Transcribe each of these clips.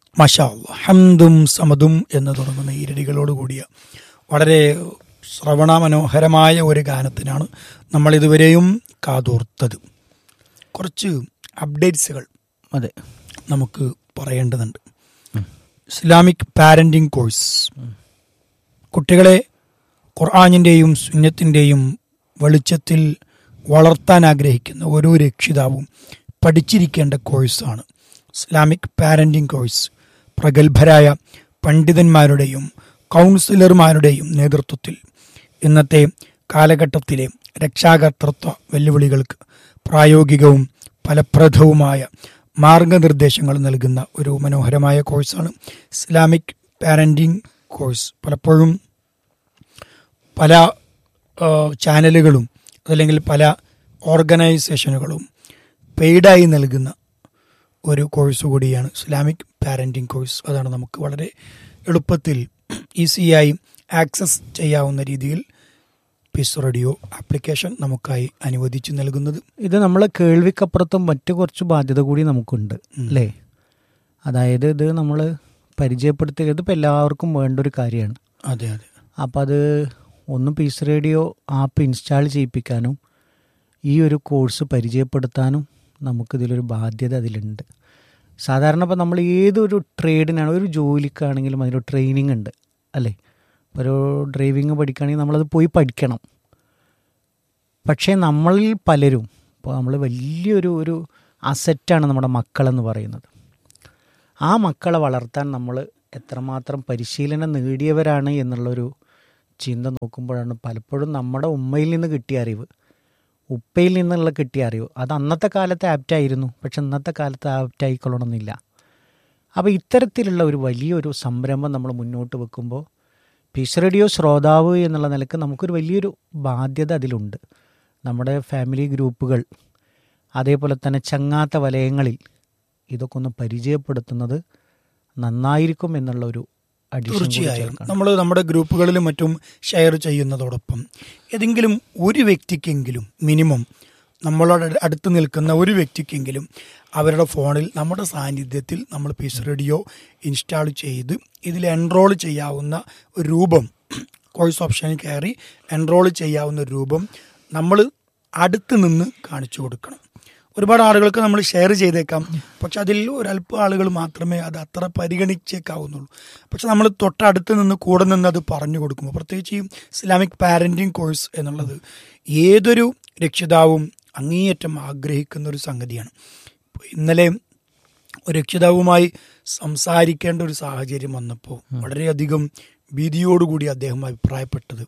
മഷാ അല്ലാ. ഹംദും സമതും എന്ന് തുടങ്ങുന്ന ഈരടികളോട് കൂടിയ വളരെ ശ്രവണ മനോഹരമായ ഒരു ഗാനത്തിനാണ് നമ്മൾ ഇതുവരെയും കാതോർത്തത് കുറച്ച് അപ്ഡേറ്റ്സുകൾ അതെ നമുക്ക് പറയേണ്ടതുണ്ട് ഇസ്ലാമിക് പാരന്റിംഗ് കോഴ്സ് കുട്ടികളെ ഖുർആാനിൻ്റെയും സുന്നത്തിൻ്റെയും വെളിച്ചത്തിൽ വളർത്താൻ ആഗ്രഹിക്കുന്ന ഓരോ രക്ഷിതാവും പഠിച്ചിരിക്കേണ്ട കോഴ്സാണ് ഇസ്ലാമിക് പാരന്റിംഗ് കോഴ്സ് പ്രഗത്ഭരായ പണ്ഡിതന്മാരുടെയും കൗൺസിലർമാരുടെയും നേതൃത്വത്തിൽ ഇന്നത്തെ കാലഘട്ടത്തിലെ രക്ഷാകർത്തൃത്വ വെല്ലുവിളികൾക്ക് പ്രായോഗികവും ഫലപ്രദവുമായ മാർഗനിർദ്ദേശങ്ങൾ നൽകുന്ന ഒരു മനോഹരമായ കോഴ്സാണ് ഇസ്ലാമിക് പാരന്റിംഗ് കോഴ്സ് പലപ്പോഴും പല ആ, ചാനലുകളും അല്ലെങ്കിൽ പല ഓർഗനൈസേഷനുകളും പെയ്ഡായി നൽകുന്ന ഒരു കോഴ്സ് കൂടിയാണ് ഇസ്ലാമിക് പാരന്റിംഗ് കോഴ്സ് അതാണ് നമുക്ക് വളരെ എളുപ്പത്തിൽ ഈസിയായി ആക്സസ് ചെയ്യാവുന്ന രീതിയിൽ പീസ് റേഡിയോ ആപ്ലിക്കേഷൻ നമുക്കായി അനുവദിച്ചു നൽകുന്നത് ഇത് നമ്മൾ കേൾവിക്കപ്പുറത്തും മറ്റു കുറച്ച് ബാധ്യത കൂടി നമുക്കുണ്ട് ഉം. അല്ലേ അതായത് ഇത് നമ്മൾ പരിചയപ്പെടുത്തുക ഇതിപ്പോൾ എല്ലാവർക്കും വേണ്ട ഒരു കാര്യമാണ് അതെ അതെ അപ്പോൾ അത് ഒന്ന് പീസ് റേഡിയോ ആപ്പ് ഇൻസ്റ്റാൾ ചെയ്യിപ്പിക്കാനും ഈ ഒരു കോഴ്സ് പരിചയപ്പെടുത്താനും നമുക്കിതിലൊരു ബാധ്യത അതിലുണ്ട് സാധാരണ ഇപ്പോൾ നമ്മൾ ഏതൊരു ട്രേഡിനാണ് ഒരു ജോലിക്കാണെങ്കിലും അതിനൊരു ട്രെയിനിങ് ഉണ്ട് അല്ലേ ഇപ്പോൾ ഒരു ഡ്രൈവിംഗ് പഠിക്കുകയാണെങ്കിൽ നമ്മളത് പോയി പഠിക്കണം പക്ഷേ നമ്മളിൽ പലരും ഇപ്പോൾ നമ്മൾ വലിയൊരു ഒരു അസറ്റാണ് നമ്മുടെ മക്കളെന്ന് പറയുന്നത് ആ മക്കളെ വളർത്താൻ നമ്മൾ എത്രമാത്രം പരിശീലനം നേടിയവരാണ് എന്നുള്ളൊരു ചിന്ത നോക്കുമ്പോഴാണ് പലപ്പോഴും നമ്മുടെ ഉമ്മയിൽ നിന്ന് കിട്ടിയ അറിവ് ഉപ്പയിൽ നിന്നുള്ള കിട്ടിയ അറിവ് അത് അന്നത്തെ കാലത്ത് ആപ്റ്റായിരുന്നു പക്ഷെ ഇന്നത്തെ കാലത്ത് ആപ്റ്റായിക്കൊള്ളണമെന്നില്ല അപ്പോൾ ഇത്തരത്തിലുള്ള ഒരു വലിയൊരു സംരംഭം നമ്മൾ മുന്നോട്ട് വെക്കുമ്പോൾ പീസ് റേഡിയോ ശ്രോതാവ് എന്നുള്ള നിലക്ക് നമുക്കൊരു വലിയൊരു ബാധ്യത അതിലുണ്ട് നമ്മുടെ ഫാമിലി ഗ്രൂപ്പുകൾ അതേപോലെ തന്നെ ചങ്ങാത്ത വലയങ്ങളിൽ ഇതൊക്കെ ഒന്ന് പരിചയപ്പെടുത്തുന്നത് നന്നായിരിക്കും എന്നുള്ള ഒരു addition കൂടി തീർച്ചയായും ചേർക്കണം. നമ്മൾ നമ്മുടെ ഗ്രൂപ്പുകളിലും മറ്റും ഷെയർ ചെയ്യുന്നതോടൊപ്പം ഏതെങ്കിലും ഒരു വ്യക്തിക്കെങ്കിലും മിനിമം നമ്മളോട് അടുത്ത് നിൽക്കുന്ന ഒരു വ്യക്തിക്കെങ്കിലും അവരുടെ ഫോണിൽ നമ്മുടെ സാന്നിധ്യത്തിൽ നമ്മൾ പീസ് റേഡിയോ ഇൻസ്റ്റാൾ ചെയ്ത് ഇതിൽ എൻറോൾ ചെയ്യാവുന്ന ഒരു രൂപം കോഴ്സ് ഓപ്ഷനിൽ കയറി എൻറോൾ ചെയ്യാവുന്ന ഒരു രൂപം നമ്മൾ അടുത്ത് നിന്ന് കാണിച്ചു കൊടുക്കണം ഒരുപാട് ആളുകൾക്ക് നമ്മൾ ഷെയർ ചെയ്തേക്കാം പക്ഷെ അതിൽ ഒരല്പം ആളുകൾ മാത്രമേ അത് അത്ര പരിഗണിച്ചേക്കാവുന്നുള്ളൂ പക്ഷെ നമ്മൾ തൊട്ടടുത്ത് നിന്ന് കൂടെ നിന്ന് അത് പറഞ്ഞു കൊടുക്കുമ്പോൾ പ്രത്യേകിച്ച് ഈ ഇസ്ലാമിക് പാരന്റിങ് കോഴ്സ് എന്നുള്ളത് ഏതൊരു രക്ഷിതാവും അങ്ങേയറ്റം ആഗ്രഹിക്കുന്ന ഒരു സംഗതിയാണ് ഇപ്പൊ ഇന്നലെ ഒരു രക്ഷിതാവുമായി സംസാരിക്കേണ്ട ഒരു സാഹചര്യം വന്നപ്പോൾ വളരെയധികം ഭീതിയോടുകൂടി അദ്ദേഹം അഭിപ്രായപ്പെട്ടത്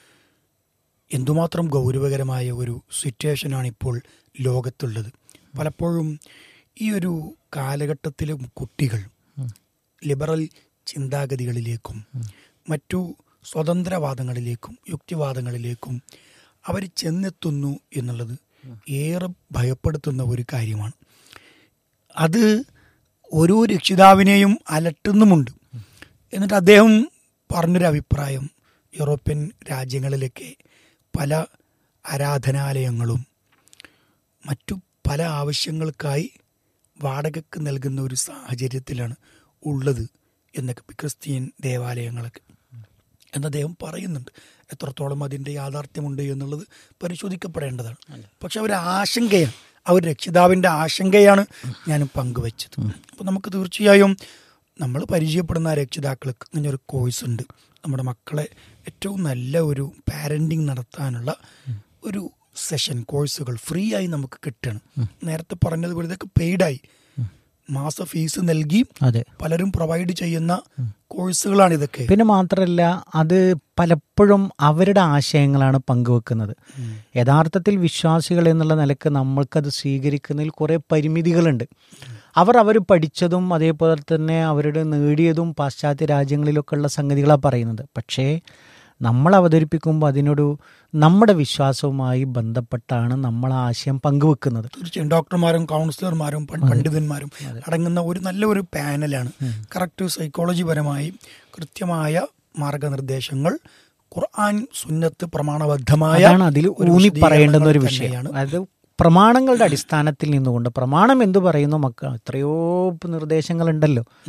എന്തുമാത്രം ഗൗരവകരമായ ഒരു സിറ്റുവേഷനാണ് ഇപ്പോൾ ലോകത്തുള്ളത് പലപ്പോഴും ഈ ഒരു കാലഘട്ടത്തിലെ കുട്ടികൾ ലിബറൽ ചിന്താഗതികളിലേക്കും മറ്റു സ്വതന്ത്രവാദങ്ങളിലേക്കും യുക്തിവാദങ്ങളിലേക്കും അവർ ചെന്നെത്തുന്നു എന്നുള്ളത് ഏറെ ഭയപ്പെടുത്തുന്ന ഒരു കാര്യമാണ് അത് ഓരോ രക്ഷിതാവിനെയും അലട്ടുന്നുമുണ്ട് എന്നിട്ട് അദ്ദേഹം പറഞ്ഞൊരു അഭിപ്രായം യൂറോപ്യൻ രാജ്യങ്ങളിലൊക്കെ പല ആരാധനാലയങ്ങളും മറ്റു പല ആവശ്യങ്ങൾക്കായി വാടകയ്ക്ക് നൽകുന്ന ഒരു സാഹചര്യത്തിലാണ് ഉള്ളത് എന്നൊക്കെ ക്രിസ്ത്യൻ ദേവാലയങ്ങളൊക്കെ എന്ന് അദ്ദേഹം പറയുന്നുണ്ട് എത്രത്തോളം അതിൻ്റെ യാഥാർത്ഥ്യമുണ്ട് എന്നുള്ളത് പരിശോധിക്കപ്പെടേണ്ടതാണ് പക്ഷെ അവർ ആശങ്കയാണ് അവർ രക്ഷിതാവിൻ്റെ ആശങ്കയാണ് ഞാൻ പങ്കുവച്ചത് അപ്പോൾ നമുക്ക് തീർച്ചയായും നമ്മൾ പരിചയപ്പെടുന്ന ആ രക്ഷിതാക്കൾക്ക് ഇങ്ങനെ ഒരു കോഴ്സ് ഉണ്ട് നമ്മുടെ മക്കളെ ഏറ്റവും നല്ല ഒരു പാരൻറ്റിങ് നടത്താനുള്ള ഒരു സെഷൻ കോഴ്സുകൾ ഫ്രീ ആയി നമുക്ക് കിട്ടണം നേരത്തെ പറഞ്ഞതുപോലെ ഇതൊക്കെ പെയ്ഡായി മാസ ഫീസ് നൽകി അതെ പലരും പ്രൊവൈഡ് ചെയ്യുന്ന കോഴ്സുകളാണ് ഇതൊക്കെ പിന്നെ മാത്രമല്ല അത് പലപ്പോഴും അവരുടെ ആശയങ്ങളാണ് പങ്കുവെക്കുന്നത് യഥാർത്ഥത്തിൽ വിശ്വാസികൾ എന്നുള്ള നിലക്ക് നമ്മൾക്കത് സ്വീകരിക്കുന്നതിൽ കുറേ പരിമിതികളുണ്ട് അവർ അവർ പഠിച്ചതും അതേപോലെ തന്നെ അവരുടെ നേടിയതും പാശ്ചാത്യ രാജ്യങ്ങളിലൊക്കെ ഉള്ള സംഗതികളാണ് പറയുന്നത് പക്ഷേ നമ്മൾ അവതരിപ്പിക്കുമ്പോൾ അതിനൊരു നമ്മുടെ വിശ്വാസവുമായി ബന്ധപ്പെട്ടാണ് നമ്മൾ ആ ആശയം പങ്കുവെക്കുന്നത് തീർച്ചയായും ഡോക്ടർമാരും കൗൺസിലർമാരും പ- പണ്ഡിതന്മാരും അടങ്ങുന്ന ഒരു നല്ല ഒരു പാനലാണ് കറക്റ്റ് സൈക്കോളജി പരമായി കൃത്യമായ മാർഗനിർദ്ദേശങ്ങൾ ഖുർആൻ സുന്നത്ത് പ്രമാണബദ്ധമായ അതാണ് അതിൽ ഒരു ഊന്നി പറയേണ്ടുന്ന ഒരു വിശദീകരണങ്ങൾ വിഷയം തന്നെയാണ്. അതായത് പ്രമാണങ്ങളുടെ അടിസ്ഥാനത്തിൽ നിന്നുകൊണ്ട് പ്രമാണം എന്തു പറയുന്നു മക്കൾ എത്രയോ നിർദ്ദേശങ്ങളുണ്ടല്ലോ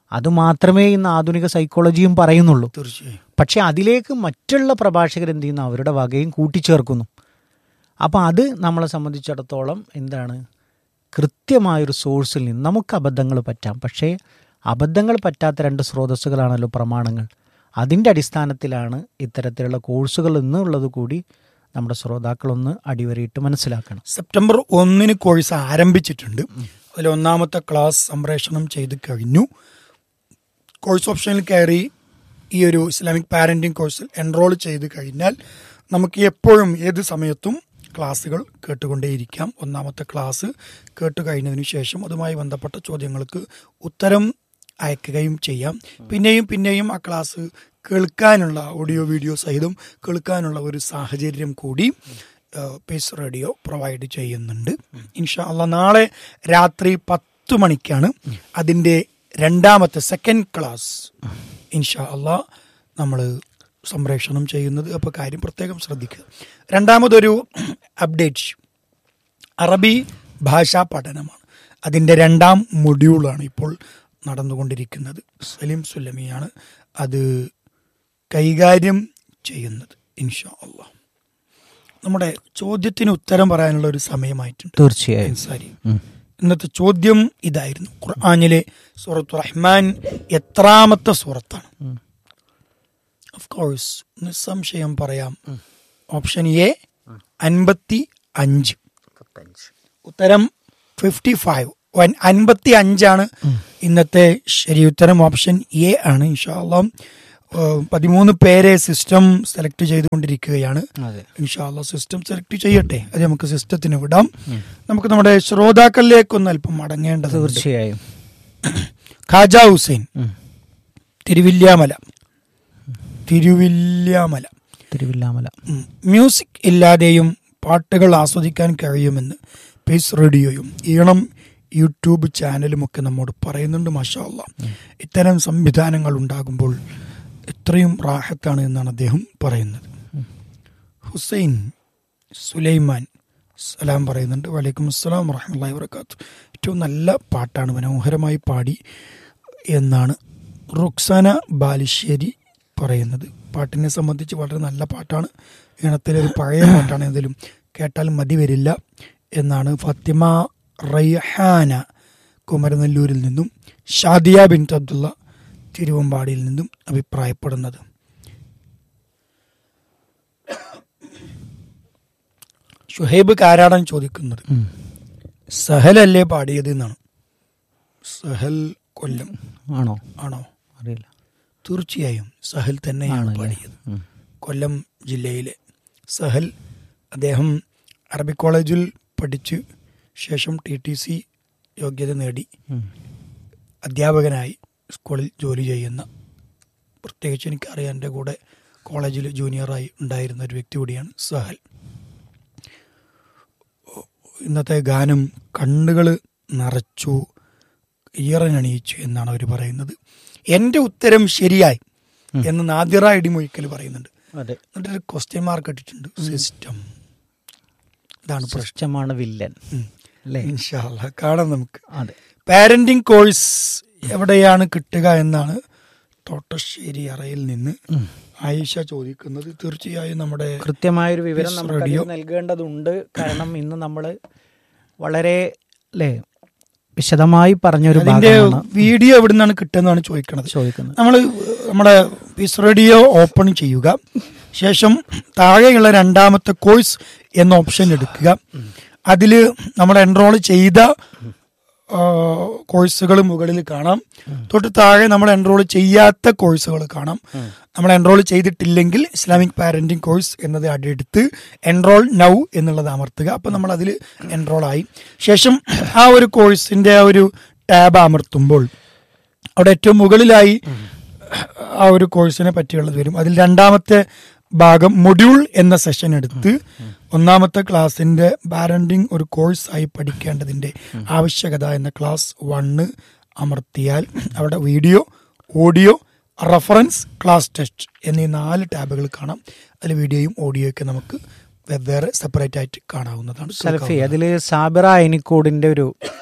അത് മാത്രമേ ഇന്ന് ആധുനിക സൈക്കോളജിയും പറയുന്നുള്ളൂ തീർച്ചയായും പക്ഷെ അതിലേക്ക് മറ്റുള്ള പ്രഭാഷകർ എന്ത് ചെയ്യുന്നു അവരുടെ വകയും കൂട്ടിച്ചേർക്കുന്നു അപ്പോൾ അത് നമ്മളെ സംബന്ധിച്ചിടത്തോളം എന്താണ് കൃത്യമായൊരു സോഴ്സിൽ നിന്ന് നമുക്ക് അബദ്ധങ്ങൾ പറ്റാം പക്ഷേ അബദ്ധങ്ങൾ പറ്റാത്ത രണ്ട് സ്രോതസ്സുകളാണല്ലോ പ്രമാണങ്ങൾ അതിൻ്റെ അടിസ്ഥാനത്തിലാണ് ഇത്തരത്തിലുള്ള കോഴ്സുകൾ എന്നുള്ളത് കൂടി നമ്മുടെ ശ്രോതാക്കളൊന്ന് അടിവരയിട്ട് മനസ്സിലാക്കണം സെപ്റ്റംബർ ഒന്നിന് കോഴ്സ് ആരംഭിച്ചിട്ടുണ്ട് അതിൽ ഒന്നാമത്തെ ക്ലാസ് സംപ്രേഷണം ചെയ്ത് കഴിഞ്ഞു കോഴ്സ് ഓപ്ഷനിൽ കയറി ഈ ഒരു ഇസ്ലാമിക് പാരന്റിംഗ് കോഴ്സിൽ എൻറോൾ ചെയ്ത് കഴിഞ്ഞാൽ നമുക്ക് എപ്പോഴും ഏത് സമയത്തും ക്ലാസ്സുകൾ കേട്ടുകൊണ്ടേയിരിക്കാം ഒന്നാമത്തെ ക്ലാസ് കേട്ട് കഴിഞ്ഞതിന് ശേഷം അതുമായി ബന്ധപ്പെട്ട ചോദ്യങ്ങൾക്ക് ഉത്തരം അയക്കുകയും ചെയ്യാം പിന്നെയും പിന്നെയും ആ ക്ലാസ് കേൾക്കാനുള്ള ഓഡിയോ വീഡിയോ സഹിതം കേൾക്കാനുള്ള ഒരു സാഹചര്യം കൂടി പേസ് റേഡിയോ പ്രൊവൈഡ് ചെയ്യുന്നുണ്ട് ഇൻഷാ അല്ല നാളെ രാത്രി പത്ത് മണിക്കാണ് അതിൻ്റെ രണ്ടാമത്തെ സെക്കൻഡ് ക്ലാസ് ഇൻഷാ അല്ല നമ്മൾ സംപ്രേഷണം ചെയ്യുന്നത് അപ്പോൾ കാര്യം പ്രത്യേകം ശ്രദ്ധിക്കുക രണ്ടാമതൊരു അപ്ഡേറ്റ് അറബി ഭാഷാ പഠനമാണ് അതിൻ്റെ രണ്ടാം മൊഡ്യൂളാണ് ഇപ്പോൾ നടന്നുകൊണ്ടിരിക്കുന്നത് സലീം സുല്ലമിയാണ് അത് കൈകാര്യം ചെയ്യുന്നത് ഇൻഷാ അള്ളാ നമ്മുടെ ചോദ്യത്തിന് ഉത്തരം പറയാനുള്ള ഒരു സമയമായിട്ടുണ്ട് തീർച്ചയായും അൻസാരി ഇന്നത്തെ ചോദ്യം ഇതായിരുന്നു ഖുർആാനിലെ സൂറത്ത് റഹ്മാൻ എത്രാമത്തെ സൂറത്താണ് ഓഫ് കോഴ്സ് നിസ്സംശയം പറയാം ഓപ്ഷൻ എ അൻപത്തി അഞ്ച് ഉത്തരം ഫിഫ്റ്റി ഫൈവ് അൻപത്തി അഞ്ചാണ് ഇന്നത്തെ ശരി ഉത്തരം ഓപ്ഷൻ എ ആണ് ഇൻഷാല്ലാം പതിമൂന്ന് പേരെ സിസ്റ്റം സെലക്ട് ചെയ്തുകൊണ്ടിരിക്കുകയാണ് അതെ ഇൻഷാല്ല സിസ്റ്റം സെലക്ട് ചെയ്യട്ടെ അത് നമുക്ക് സിസ്റ്റത്തിന് വിടാം നമുക്ക് നമ്മുടെ ശ്രോതാക്കളിലേക്കൊന്ന് അല്പം മടങ്ങേണ്ടത് തീർച്ചയായും ഖാജ ഹുസൈൻ തിരുവില്യാമല തിരുവില്യാമല തിരുവില്ലാമല ഉം. മ്യൂസിക് ഇല്ലാതെയും പാട്ടുകൾ ആസ്വദിക്കാൻ കഴിയുമെന്ന് പേസ് റേഡിയോയും ഈണം യൂട്യൂബ് ചാനലും ഒക്കെ നമ്മോട് പറയുന്നുണ്ട് മാഷാല്ല ഇത്തരം സംവിധാനങ്ങൾ ഉണ്ടാകുമ്പോൾ എത്രയും റാഹത്താണ് എന്നാണ് അദ്ദേഹം പറയുന്നത് ഹുസൈൻ സുലൈമാൻ സലാം പറയുന്നുണ്ട് വലൈക്കും അസ്സലാം വറഹമുല്ലാ വർക്കാത്തു ഏറ്റവും നല്ല പാട്ടാണ് മനോഹരമായി പാടി എന്നാണ് റുക്സാന ബാലുശ്ശേരി പറയുന്നത് പാട്ടിനെ സംബന്ധിച്ച് വളരെ നല്ല പാട്ടാണ് ഈണത്തിലെ ഒരു പഴയ പാട്ടാണ് എന്തെങ്കിലും കേട്ടാൽ മതി വരില്ല എന്നാണ് ഫത്തിമ റയ്ഹാന കുമരനെല്ലൂരിൽ നിന്നും ഷാദിയ ബിൻ അബ്ദുള്ള തിരുവമ്പാടിയിൽ നിന്നും അഭിപ്രായപ്പെടുന്നത് ഷുഹൈബ് കാരാടാൻ ചോദിക്കുന്നത് ഉം. സഹലല്ലേ പാടിയത് എന്നാണ് സഹൽ കൊല്ലം ആണോ ആണോ അറിയില്ല തീർച്ചയായും സഹൽ തന്നെയാണ് ആണല്ലേ പാടിയത് ഉം. കൊല്ലം ജില്ലയിലെ സഹൽ അദ്ദേഹം അറബി കോളേജിൽ പഠിച്ച് ശേഷം ടി ടി സി യോഗ്യത നേടി ഉം. അധ്യാപകനായി സ്കൂളിൽ ജോലി ചെയ്യുന്ന പ്രത്യേകിച്ച് എനിക്കറിയാം എൻ്റെ കൂടെ കോളേജിൽ ജൂനിയറായി ഉണ്ടായിരുന്ന ഒരു വ്യക്തി കൂടിയാണ് സഹൽ ഇന്നത്തെ ഗാനം കണ്ണുകൾ നിറച്ചു ഈറനണിയിച്ചു എന്നാണ് അവർ പറയുന്നത് എൻ്റെ ഉത്തരം ശരിയായി എന്ന് നാദിറ ഇടിമൊഴിക്കൽ പറയുന്നുണ്ട് അതെ എന്നിട്ടൊരു ക്വസ്റ്റ്യൻ മാർക്ക് ഇട്ടിട്ടുണ്ട് സിസ്റ്റം ഇതാണ് പ്രശ്നം പ്രശ്നമാണ് വില്ലൻ അല്ലേ ഇൻഷാ അല്ലാ. കാണാം നമുക്ക് അതെ പാരന്റിംഗ് കോഴ്സ് എവിടെയാണ് കിട്ടുക എന്നാണ് തോട്ടശ്ശേരി അറയിൽ നിന്ന് ആയിഷ ചോദിക്കുന്നത് തീർച്ചയായും നമ്മുടെ കൃത്യമായൊരു വിവരം Yes, നമുക്ക് radio. നൽകേണ്ടതുണ്ട് കാരണം ഇന്ന് നമ്മൾ വളരെ അല്ലേ വിശദമായി പറഞ്ഞൊരു അതിന്റെ ഭാഗമാണ് വീഡിയോ എവിടെ നിന്നാണ് കിട്ടുന്നതാണ് ചോദിക്കുന്നത് ചോദിക്കുന്നത് നമ്മൾ നമ്മുടെ പീസ് റേഡിയോ ഓപ്പൺ ചെയ്യുക ശേഷം താഴെയുള്ള രണ്ടാമത്തെ കോഴ്സ് എന്ന ഓപ്ഷൻ എടുക്കുക അതിൽ നമ്മൾ എൻറോൾ ചെയ്ത കോഴ്സുകൾ മുകളിൽ കാണാം തൊട്ട് താഴെ നമ്മൾ എൻറോൾ ചെയ്യാത്ത കോഴ്സുകൾ കാണാം നമ്മൾ എൻറോൾ ചെയ്തിട്ടില്ലെങ്കിൽ ഇസ്ലാമിക് പാരന്റിംഗ് കോഴ്സ് എന്നത് അടിയെടുത്ത് എൻറോൾ നൗ എന്നുള്ളത് അമർത്തുക അപ്പം നമ്മൾ അതിൽ എൻറോൾ ആയി ശേഷം ആ ഒരു കോഴ്സിന്റെ ആ ഒരു ടാബ് അമർത്തുമ്പോൾ അവിടെ ഏറ്റവും മുകളിലായി ആ ഒരു കോഴ്സിനെ പറ്റിയുള്ളത് വരും അതിൽ രണ്ടാമത്തെ ഭാഗം മൊഡ്യൂൾ എന്ന സെഷൻ എടുത്ത് ഒന്നാമത്തെ ക്ലാസ്സിന്റെ പാരന്റിംഗ് ഒരു കോഴ്സായി പഠിക്കേണ്ടതിന്റെ ആവശ്യകത എന്ന ക്ലാസ് വണ്ണ് അമർത്തിയാൽ അവിടെ video audio reference class test എന്നീ നാല് ടാബുകൾ കാണാം അതിൽ വീഡിയോയും ഓഡിയോയൊക്കെ നമുക്ക് വെവ്വേറെ സെപ്പറേറ്റ് ആയിട്ട് കാണാവുന്നതാണ് സെൽഫി അതിൽ സാബിറ അയനിക്കോടിന്റെ ഒരു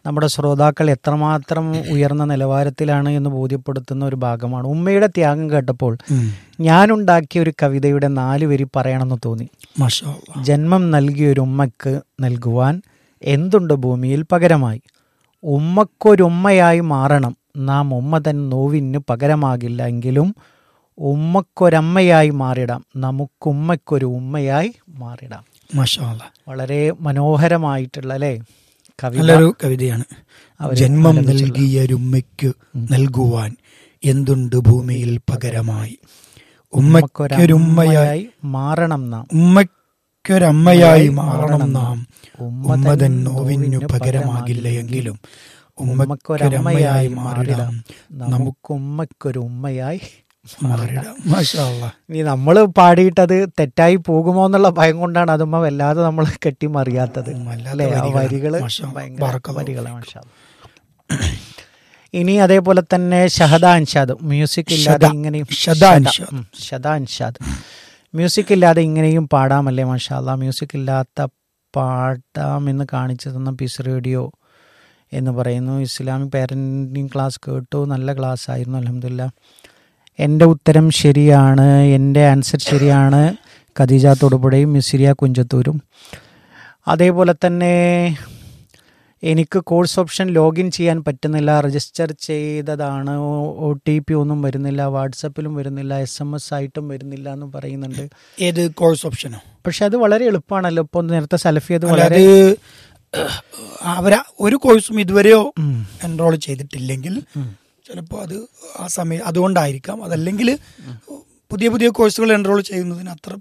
നമ്മുടെ ശ്രോതാക്കൾ എത്രമാത്രം ഉയർന്ന നിലവാരത്തിലാണ് എന്ന് ബോധ്യപ്പെടുത്തുന്ന ഒരു ഭാഗമാണ് ഉമ്മയുടെ ത്യാഗം കേട്ടപ്പോൾ ഉം. ഞാനുണ്ടാക്കിയ ഒരു കവിതയുടെ നാല് വരി പറയണമെന്ന് തോന്നി മാഷാ അല്ലാ. ജന്മം നൽകിയ ഒരു ഉമ്മയ്ക്ക് നൽകുവാൻ എന്തുണ്ട് ഭൂമിയിൽ പകരമായി ഉമ്മക്കൊരുമ്മയായി മാറണം നാം ഉമ്മ തൻ നോവിന് പകരമാകില്ല എങ്കിലും ഉമ്മക്കൊരമ്മയായി മാറിടാം നമുക്കുമ്മയ്ക്കൊരു ഉമ്മയായി മാറിടാം മാഷാ അല്ലാ. വളരെ മനോഹരമായിട്ടുള്ള അല്ലേ കവിത നല്ലൊരു കവിതയാണ് അവര് ജന്മം ആലപിച്ചുള്ള. നൽകിയ ഒരുമ്മയ്ക്ക് നൽകുവാൻ എന്തുണ്ട് ഭൂമിയിൽ പകരമായി ഉമ്മയ്ക്കൊരുമ്മയായി മാറണം നാം ഉമ്മയ്ക്കൊരമ്മയായി മാറണം നാം ഉമ്മ ഉമ്മതൻ നോവിനു പകരമാകില്ല എങ്കിലും ഉമ്മയ്ക്കൊരമ്മയായി മാറിടാം നമുക്ക് ഉമ്മയ്ക്കൊരു ഉമ്മയായി മാറിടാം മാഷാ അല്ലാ. ഇനി നമ്മൾ പാടിയിട്ടത് തെറ്റായി പോകുമോ എന്നുള്ള ഭയം കൊണ്ടാണ് അതുമ്മ വല്ലാതെ നമ്മൾ കെട്ടിമറിയാത്തത് ഉം, വല്ലാത്ത അല്ലേ ആ വരികളാണ്. വരികള് മാഷാ അല്ലാ. ഭയങ്കര ബറക്കല്ലാഹു വരികളാണ് മാഷാ അല്ലാ. ഇനി അതേപോലെ തന്നെ ഷഹദ അൻഷാദ് മ്യൂസിക് ഇല്ലാതെ ഷദ. ഇങ്ങനെയും ഷദ അൻഷാദ്. ഉം, ഷദ അൻഷാദ് മ്യൂസിക് ഇല്ലാതെ ഇങ്ങനെയും പാടാമല്ലേ മാഷാല്ല മ്യൂസിക് ഇല്ലാത്ത പാടാമെന്ന് കാണിച്ചു തന്ന പീസ് റേഡിയോ എന്ന് പറയുന്നു ഇസ്ലാമിക് പാരൻറ്റിങ് ക്ലാസ് കേട്ടു നല്ല ക്ലാസ് ആയിരുന്നു അലഹമില്ല എൻ്റെ ഉത്തരം ശരിയാണ് എൻ്റെ ആൻസർ ശരിയാണ് ഖദീജ തൊടുപുഴയും മിസിരിയ കുഞ്ചത്തൂരും അതേപോലെ തന്നെ എനിക്ക് കോഴ്സ് ഓപ്ഷൻ ലോഗിൻ ചെയ്യാൻ പറ്റുന്നില്ല രജിസ്റ്റർ ചെയ്തതാണ് ഒ ടി പി ഒന്നും വരുന്നില്ല വാട്സപ്പിലും വരുന്നില്ല എസ് എം എസ് ആയിട്ടും വരുന്നില്ല എന്ന് പറയുന്നുണ്ട് ഏത് കോഴ്സ് ഓപ്ഷനോ പക്ഷെ അത് വളരെ എളുപ്പമാണല്ലോ ഇപ്പോൾ നേരത്തെ സലഫി അത് അല്ല, വളരെ അത് അവരാ ഒരു കോഴ്സും ഇതുവരെയോ ഉം. എൻറോൾ ചെയ്തിട്ടില്ലെങ്കിൽ ചിലപ്പോൾ അത് ആ സമയം അതുകൊണ്ടായിരിക്കാം അതല്ലെങ്കിൽ പുതിയ പുതിയ കോഴ്സുകൾ എൻറോൾ ചെയ്യുന്നതിന് അത്ര